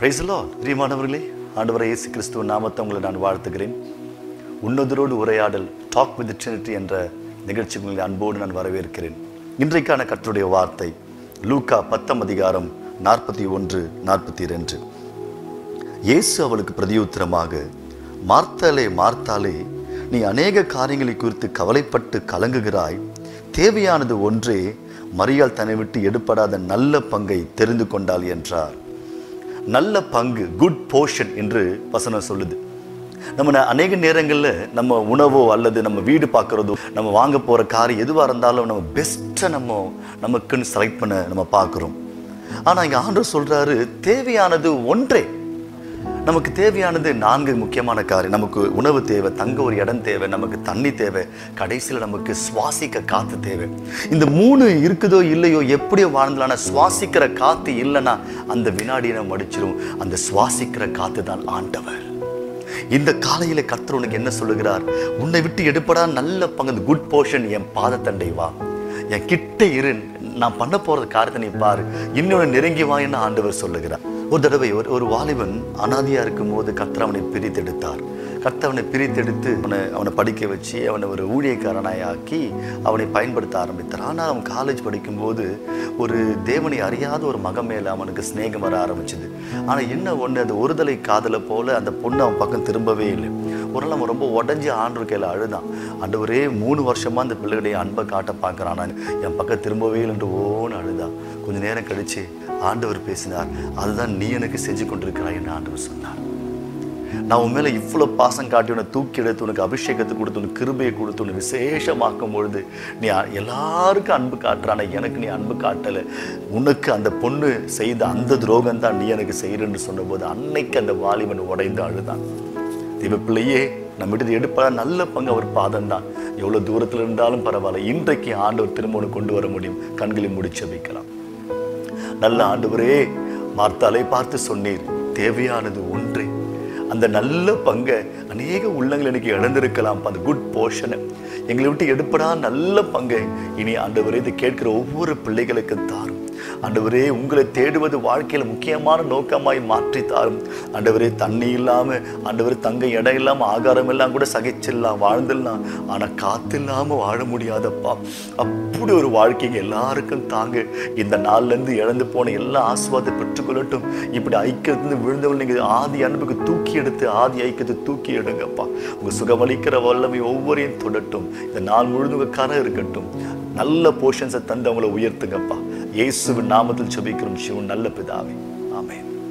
பிரைஸ்லோ பிரியமானவர்களே ஆண்டவரை இயேசு கிறிஸ்துவ நாமத்தை உங்களை நான் வாழ்த்துகிறேன் உன்னதரோடு உரையாடல் டாக் வித் ட்ரினிட்டி என்ற நிகழ்ச்சி உங்களை அன்போடு நான் வரவேற்கிறேன் இன்றைக்கான கர்த்தருடைய வார்த்தை லூக்கா பத்தாம் அதிகாரம் நாற்பத்தி ஒன்று நாற்பத்தி ரெண்டு இயேசு அவளுக்கு பிரதியுத்தரமாக மார்த்தாலே மார்த்தாலே நீ அநேக காரியங்களை குறித்து கவலைப்பட்டு கலங்குகிறாய் தேவையானது ஒன்றே மரியாள் தன்னை விட்டு எடுப்படாத நல்ல பங்கை தெரிந்து கொண்டாள் என்றார் நல்ல பங்கு குட் போர்ஷன் என்று வசனம் சொல்லுது நம்ம ந- அநேக நேரங்களில் நம்ம உணவோ அல்லது நம்ம வீடு பார்க்குறதோ நம்ம வாங்க போகிற கார் எதுவாக இருந்தாலும் நம்ம பெஸ்ட்டை நம்ம நமக்குன்னு செலக்ட் பண்ண நம்ம பார்க்குறோம் ஆனால் இங்கே ஆண்டவர் சொல்கிறாரு தேவையானது ஒன்றே நமக்கு தேவையானது நான்கு முக்கியமான காரியம் நமக்கு உணவு தேவை தங்க ஒரு இடம் தேவை நமக்கு தண்ணி தேவை கடைசியில் நமக்கு சுவாசிக்க காத்து தேவை இந்த மூணு இருக்குதோ இல்லையோ எப்படியோ வாழ்ந்தலான சுவாசிக்கிற காத்து இல்லைன்னா அந்த வினாடியை நம்ம அடிச்சிரும் அந்த சுவாசிக்கிற காத்து தான் ஆண்டவர் இந்த காலையில கர்த்தர் உனக்கு என்ன சொல்லுகிறார் உன்னை விட்டு எடுப்படா நல்ல பங்கு குட் போர்ஷன் என் பாதத்தண்டை வா என் கிட்ட இரு நான் பண்ண போறது காரியத்தை நீ பாரு இன்னொன்று நெருங்கி வா என்று ஆண்டவர் சொல்லுகிறார் ஒரு தடவை ஒரு ஒரு வாலிபன் அனாதியா இருக்கும்போது கர்த்தர் அவனை பிரித்தெடுத்தார் கர்த்தர் அவனை பிரித்தெடுத்து அவனை அவனை படிக்க வச்சு அவனை ஒரு ஊழியக்காரனாய் ஆக்கி அவனை பயன்படுத்த ஆரம்பித்தார் ஆனால் அவன் காலேஜ் படிக்கும்போது ஒரு தேவனை அறியாத ஒரு மகன் மேலே அவனுக்கு சிநேகம் வர ஆரம்பிச்சது ஆனால் என்ன ஒன்று அது ஒருதலை காதலை போல அந்த பொண்ணு அவன் பக்கம் திரும்பவே இல்லை ஒரு நாள் அவன் ரொம்ப உடஞ்சி ஆண்டவர் கையில் அழுதான் ஆண்டவரே மூணு வருஷமா அந்த பிள்ளைகளுடைய அன்பை காட்ட பார்க்குறான் நான் என் பக்கம் திரும்பவே இல்லைன்ட்டு ஓன்னு அழுதான் கொஞ்ச நேரம் கழிச்சு ஆண்டவர் பேசினார் அதுதான் நீ எனக்கு செஞ்சு கொண்டிருக்கிறாய் என்று ஆண்டவர் சொன்னார் நான் உன் மேலே இவ்வளோ பாசம் காட்டி உன்னை தூக்கி எடுத்து உனக்கு அபிஷேகத்தை கொடுத்து உனக்கு கிருபையை கொடுத்து உனக்கு விசேஷமாக்கும் பொழுது நீ அ- எல்லாருக்கும் அன்பு காட்டுற ஆனால் எனக்கு நீ அன்பு காட்டலை உனக்கு அந்த பொண்ணு செய்த அந்த துரோகம் தான் நீ எனக்கு செய்கிறன்னு சொன்னபோது அன்னைக்கு அந்த வாலிபன் உடைந்து அழுதான் தெய்வ பிள்ளையே நம்ம விட்டு எடுப்பதா நல்ல பங்கு அவர் பாதம் தான் எவ்வளோ தூரத்தில் இருந்தாலும் பரவாயில்ல இன்றைக்கு ஆண்டவர் திரும்ப உனக்கு கொண்டு வர முடியும் கண்களை முடிச்சு வைக்கலாம் நல்ல ஆண்டவரே மார்த்தாலை பார்த்து சொன்னீர் தேவையானது ஒன்றே அந்த நல்ல பங்கை அநேக உள்ளங்கள் எனக்கு இழந்திருக்கலாம் அந்த குட் போர்ஷனை எங்களை விட்டு எடுப்படா நல்ல பங்கை இனி ஆண்டவரே இதை கேட்கிற ஒவ்வொரு பிள்ளைகளுக்கு தாரும் ஆண்டவரே உங்களை தேடுவது வாழ்க்கையில் முக்கியமான நோக்கமாய் மாற்றி தாரும் ஆண்டவரே தண்ணி இல்லாம ஆண்டவரே தங்க இடம் இல்லாம ஆகாரம் எல்லாம் கூட சகிச்சிடலாம் வாழ்ந்துடலாம் ஆனா காத்து இல்லாம வாழ முடியாதப்பா அப்படி ஒரு வாழ்க்கைங்க எல்லாருக்கும் தாங்க இந்த நாள்ல இருந்து இழந்து போன எல்லா ஆசுவாதை பெற்றுக்கொள்ளட்டும் இப்படி ஐக்கியத்திலிருந்து விழுந்தவள் நீங்க ஆதி அன்புக்கு தூக்கி எடுத்து ஆதி ஐக்கியத்தை தூக்கி எடுங்கப்பா உங்க சுகமளிக்கிற வல்லமை ஒவ்வொரையும் தொடட்டும் இந்த நாள் முழுதும் உங்க கரை இருக்கட்டும் நல்ல போர்ஷன்ஸை தந்து அவங்கள உயர்த்துங்கப்பா இயேசுவின் நாமத்தில் செபிக்கிறோம் சிவன் நல்ல பிதாவே ஆமென்